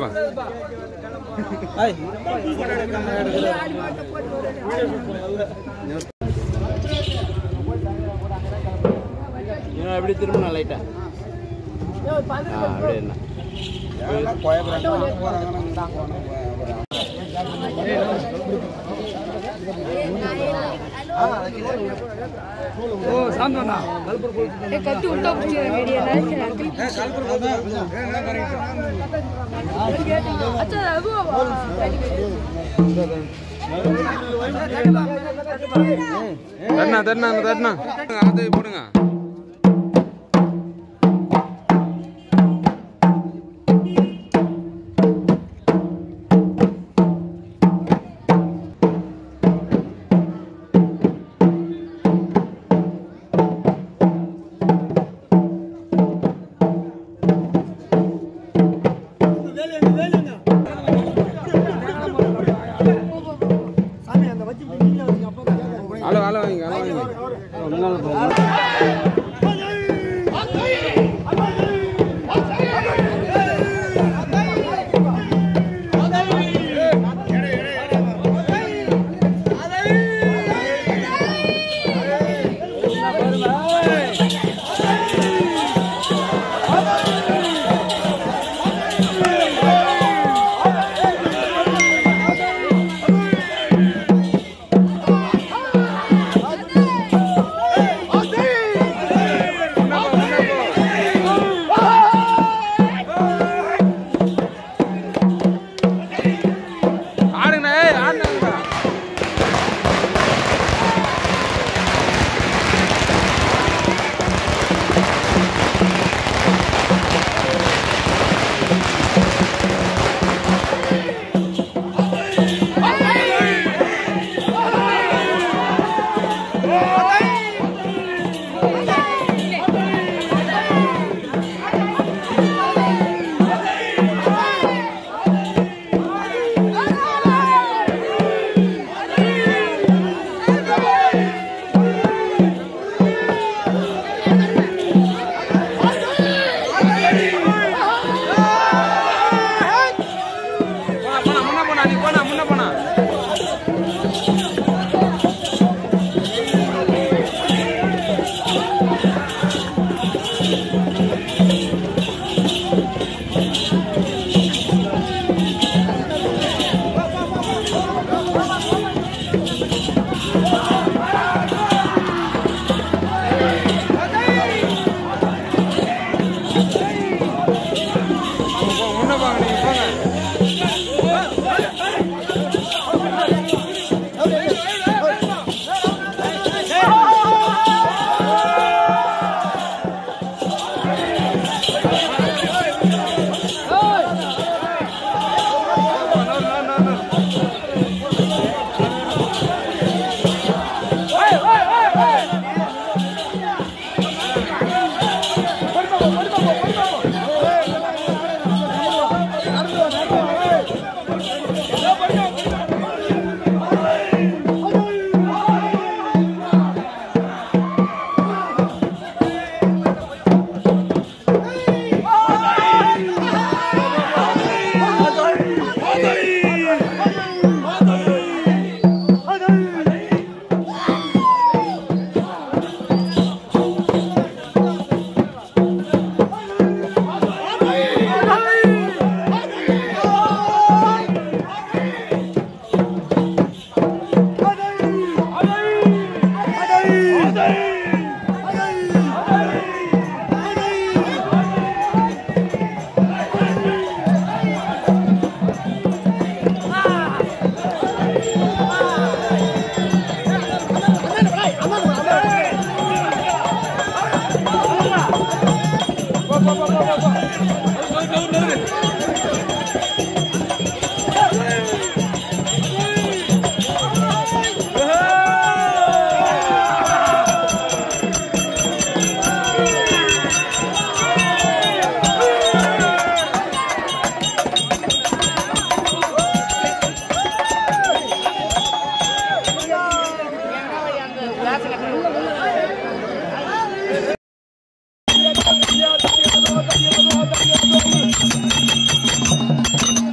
வாப்பா இன்னும் எப்படி திரும்பினா லைட்டா ஆ அப்படியே என்ன கத்தி விட்டா பிடிச்சிருக்க அச்சா அதுவா தட்டினா தட்டினா தட்டினா அது போடுங்க அளவு அளவு வாங்கிங்க அளவு வாங்கிங்க ஆடுங்கண்ணா ஏய் ஆடுங்க போனா போனா முன்ன போனா நீ போனா முன்ன போனா போங்க, முன்ன போங்க நீங்க போங்க ஆ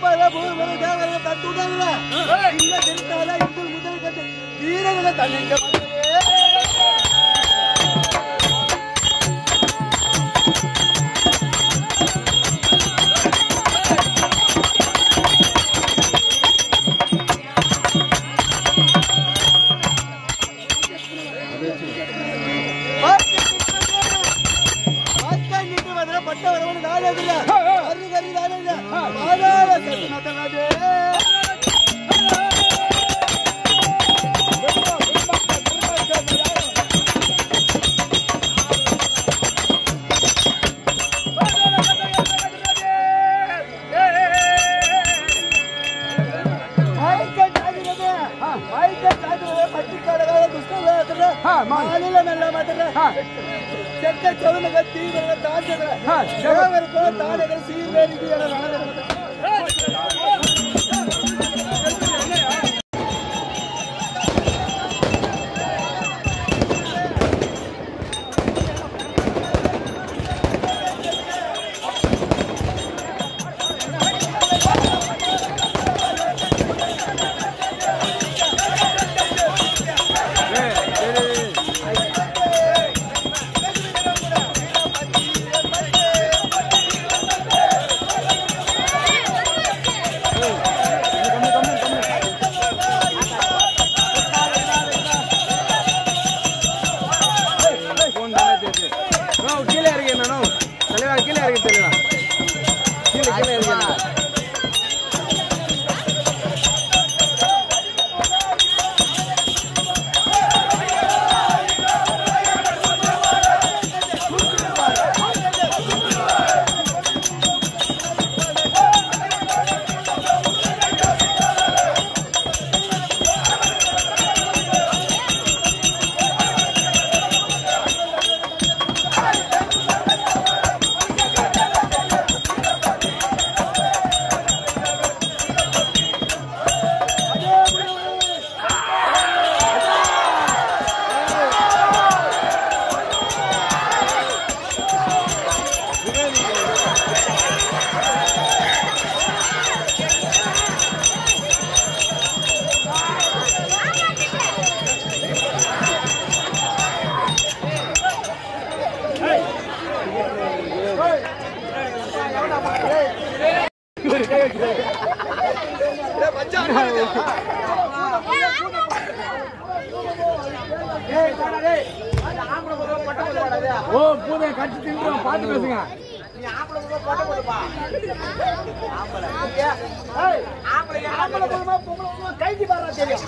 முப்பது பூர்வம் தேவர்கள் தத்துடல இங்க திருத்தால இந்து முதல் கட்டு வீரர்களை தன்னிங்க பட்ட வரவன் நாடகத்துல கரு கரு நாடகத்துல பாதாள சத்து நடனதே மாநில நல்ல மாத்திர செக்க ಚವನಗ ತೀವ್ರ ತಾಂಡಗಳ ದೇವರ ತಾಂಡಗಳ ಸೀರ್ವೇರಿಗೆ ஃபோன் தானே தெரியுது நோ கீழே இறங்கி நானோ தலைவா கீழே இறங்கி தலைவா கீழே கீழே இறங்கி ஓ பூனை கட்டி தின்றோம் பார்த்து பேசுங்க கைதி பாரா தெரியும்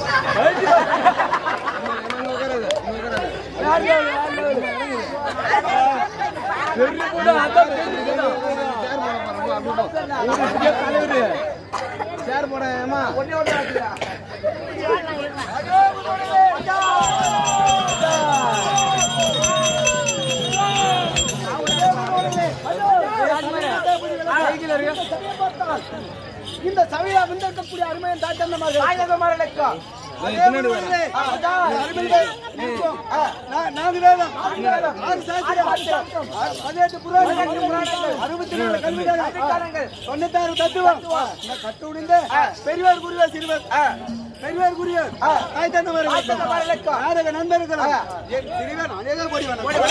சேர் போட ஏமா இந்த சபையா வந்திருக்கக்கூடிய அருமையின் தாட்டந்தமாக பின்னாடி வரேன். தொண்ணூத்தாறு தத்துவம் கட்டுடிந்த பெரியவர் குருவர் சிறுவர் பெரியவர் குருவர் தாய் தந்தவர் நாடக நண்பர்கள் என் சிறுவர் அநேக கோடி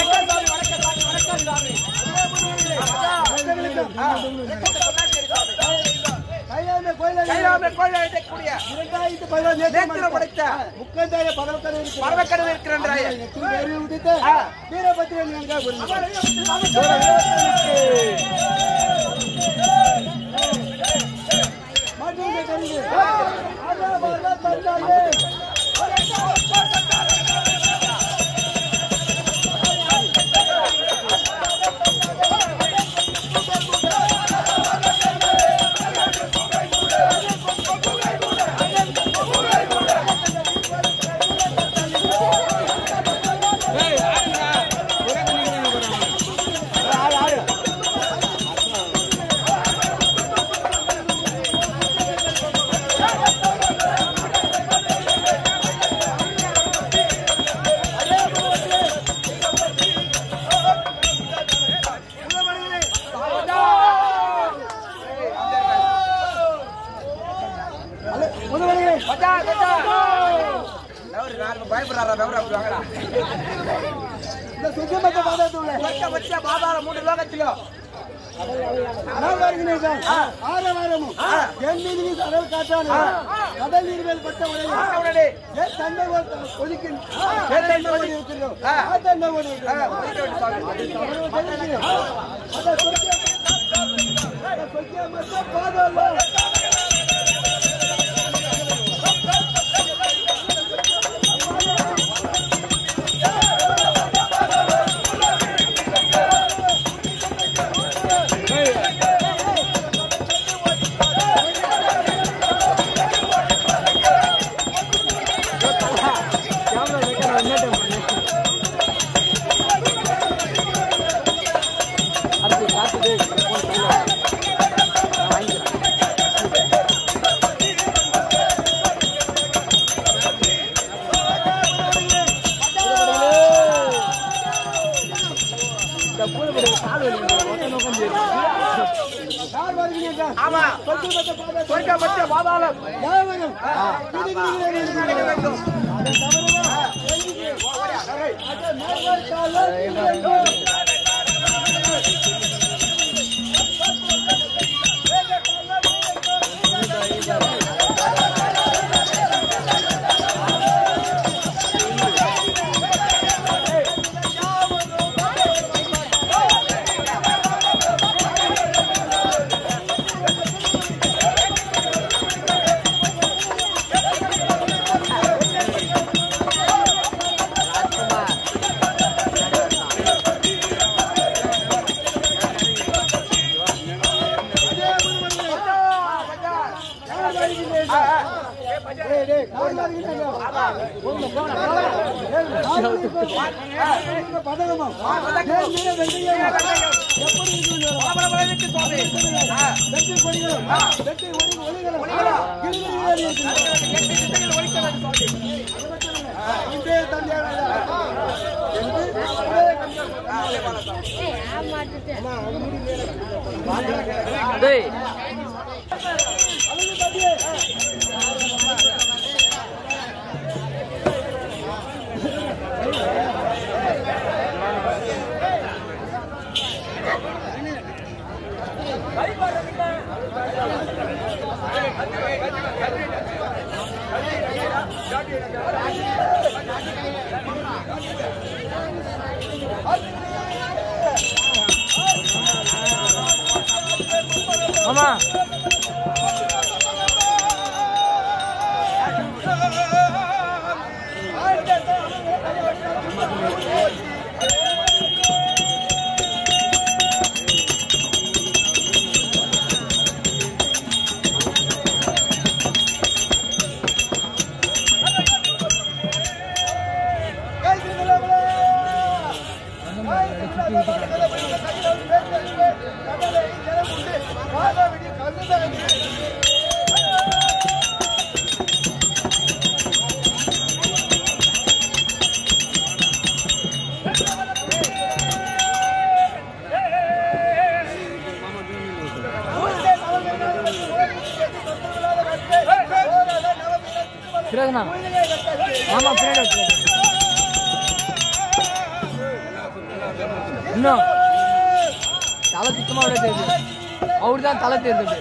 கையாமே கோயிலாக இரண்டாயிரத்து பதினொன்று படைத்த முக்கந்தாய பதவக்கடை பரவக்கடை இருக்கிறாய் உதித்த வீரபத்திரன் என்க ஏய் ஆடுங்க ஒரே தண்ணி போறாங்க மத்திய பாதாள மூன்று லோகத்திலும் நான் வருகிறேன் ஆரவாரமும் என் மீது கடல் காற்றான கடல் நீர் மேல் பட்ட உடனே என் தந்தை ஒதுக்கின் என் தந்தை ஓடி இருக்கிறோம் ஆ தந்தை ஓடி இருக்கிறோம் அது தவறு தெரிவிக்கிறேன். அதை சொக்கிய- அதை சொக்கிய மத்திய பாதாளம் கேமரா வைக்கிற என்ன டைம் பண்ணு அடுத்து காத்துட்டு போன் கையில் நான் வாங்கிக்கிறேன் இந்த பூனைப்படி கால் வலி ஒட்ட நோக்கம் யார் வருகிறீர்கள் ஆமா சொக்கிய மத்திய பாதாளம் சொர்க்க மத்திய பாதாளம் யாவரும் விதிவிதிகளை இருக்கிறீர்கள் வேண்டும். அதை தவறுவா? அதை மேற்கொள்ளாமல் இருக்கிறீர்கள். யார் வருகிறீர்கள்? ஏய், டேய், யார் வருகிறீர்கள்? ஏய், பதகமும். ஏய், நீங்க வெள்ளையா? எப்படி இருக்கிறீர்கள்? வெற்றி கொடிகளும், வெற்றி ஒளி- ஒளிகளும், கிறுகிறுகள் இருக்கிறது. இன்றே தந்தையார் என்று ஒரே டேய் அழகு தந்தையே. ஆமா சிறகுண்ணா மாமா பின்னாடி வச்சு இன்னும் தலை சுத்தமா விட தெரியுது அவரு தான் தலை தெரியுது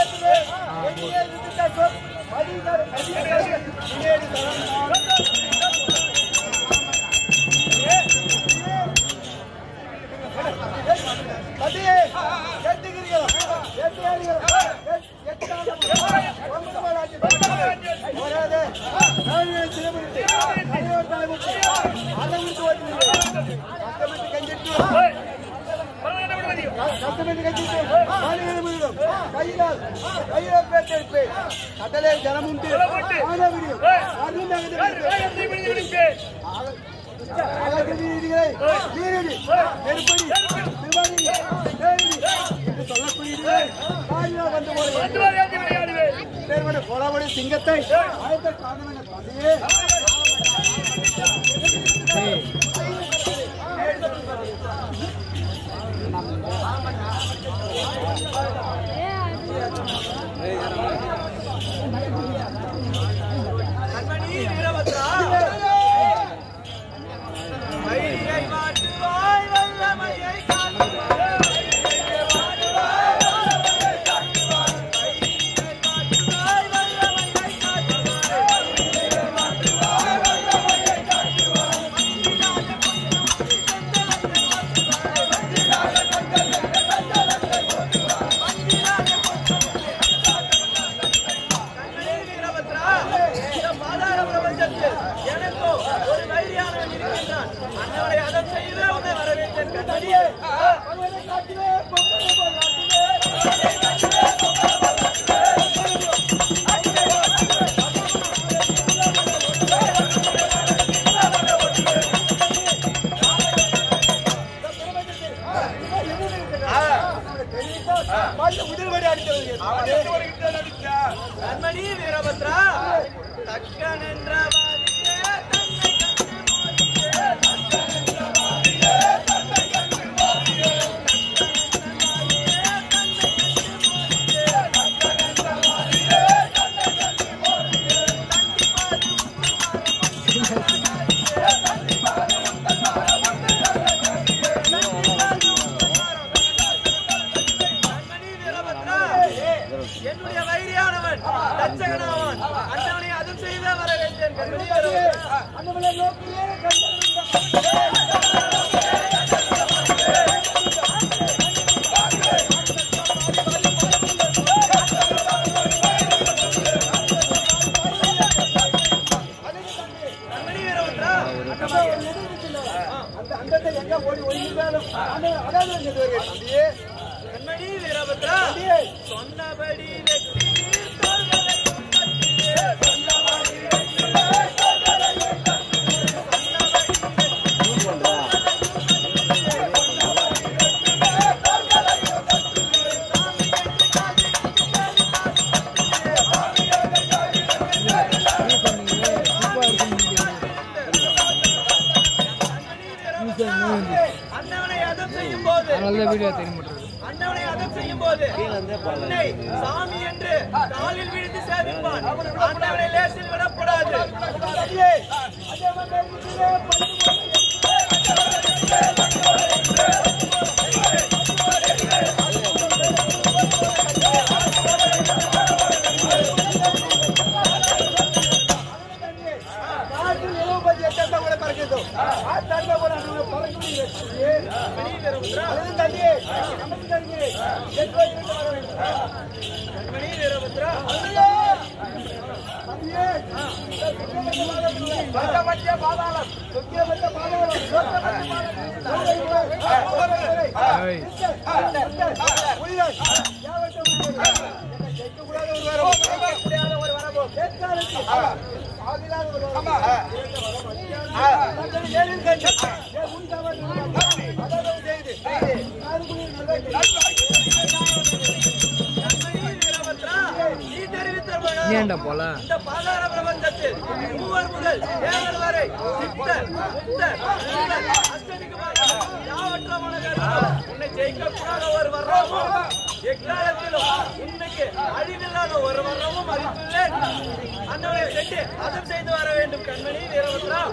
கடலே ஜலமுண்டு ஆனவிடியும் அருந்தாங்க சிங்கத்தை மயிலை மாட்டுவாய் வல்லமையை கா பாட்டு முதல் வரி அடித்து வருகிறது கண்மணி வீரபத்ரா தக்கன் என்ற வாரியே தன்னை கண்மணி வீரபத்ரா என்னுடைய வைரியானவன் தச்சகனாவன் அந்தவனை அதுவும் செய்தே வர வேண்டும் கண்மணி வீரபத்ரா அண்ணவளை நோக்கியே கண்கள் கண்மணி வீரபத்ரா அந்த அண்டத்தை எங்க ஓடி ஒளிந்தாலும் அதாவது இங்க வருகிறது அப்படியே கண்மணி வீரபத்ரா அப்படியே சொன்னபடி வெற்றி தோள்களை தட்டியே அண்ணவனை அதம் செய்யும் போது அண்ணவனை அதம் செய்யும் போது உன்னை சாமி என்று காலில் விழுந்து சேவிப்பான் அண்ணவனை லேசில் விடக்கூடாது அப்படியே அதே மாதிரி காற்றில் எழுபது எட்டு கூட பறக்குது ஆ தண்டை கூட அண்ணவனை பறக்க முடியல அது தண்ணியே நமக்கு தண்ணியே எட்டு வயசுக்கு வர வேண்டும் கண்மணி வீரபத்ரா அப்படியே சொர்க்கமத்திய பாதாளம் சொர்க்கமத்திய பாதாளம் சொர்க்கமத்திய பாதாளம் புரியுதா ஜெயிக்கக்கூடாத ஒரு வரம் ஜெயிக்கக்கூடாத ஒரு வரமோ கேட்காதது ஆகிலாத ஒரு வரம் தங்கள் ஏழில் கண்டு ஏ உன் தவறு அதாவது செய்து நான்கு கண்மணி வீரபத்ரா நீ தெரிவித்த இந்த பாதார பிரபஞ்சத்தில் மூவர் முதல் தேவர் வரை சித்தர் முக்தர் முனிவர், அஷ்டதிக்குமார்கள், யாவற்ற மனகர்களும் உன்னை ஜெயிக்கக்கூடாத ஒரு வர்றமும் எக்காலத்திலும் உன்னைக்கு அழிவில்லாத ஒரு வர்றமும் அறிந்துள்ளேன் அண்ணவனை சென்று அதம் செய்து வர வேண்டும் கண்மணி வீரபத்ரா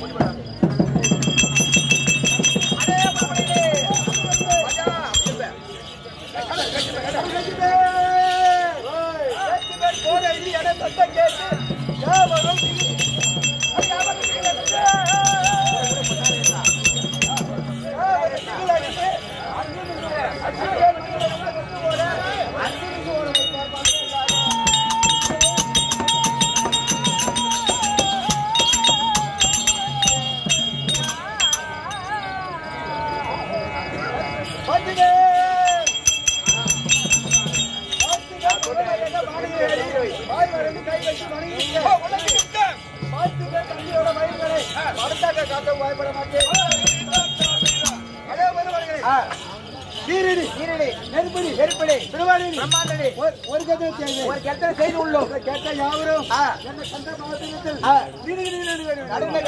நீரிடி நீரிடி நெருப்படி நெருப்படி திருவாடி பிரம்மாண்டடி ஒரு கதை தேவை ஒரு கெட்ட செய்து உள்ளோம் கெட்ட யாவரும் என்ன கண்ட பாவத்தில் நீரிடி நீரிடி நடந்த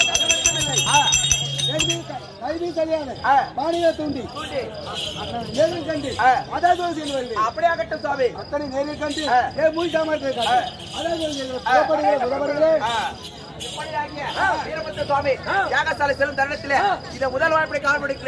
கைதி கல்யாணம் மாநில தூண்டி நேரில் கண்டு அதாவது செல்வது அப்படியே ஆகட்டும் சுவாமி அத்தனை நேரில் கண்டு ஏ மூய் சாமர்த்திய காட்டு அதாவது புறப்படுகிற புறப்படுகிறே இப்படியாகிய வீரபத்ர சுவாமி யாகசாலை செல்லும் தருணத்திலே இதை முதல் வாய்ப்பை காணப்படுகிறேன்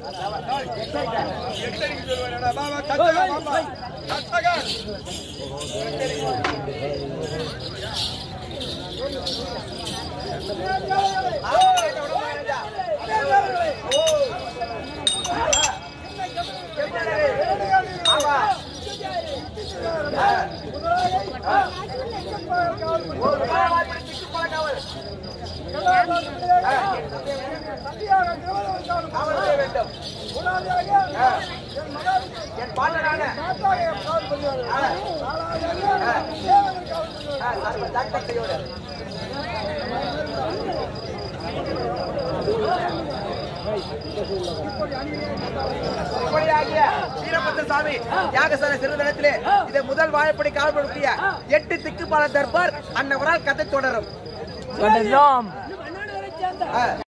என் பாட்டனான கையோடு இப்படியாக நாயகனாகிய வீரபத்ர சாமி யாகசாலை செல்லும் இடத்திலே இதை முதல் வாய்ப்படி காவல்படுத்திய எட்டு திக்குப்பால தர்பார் அன்னவரால் கதை தொடரும் தொடரும் ஆ.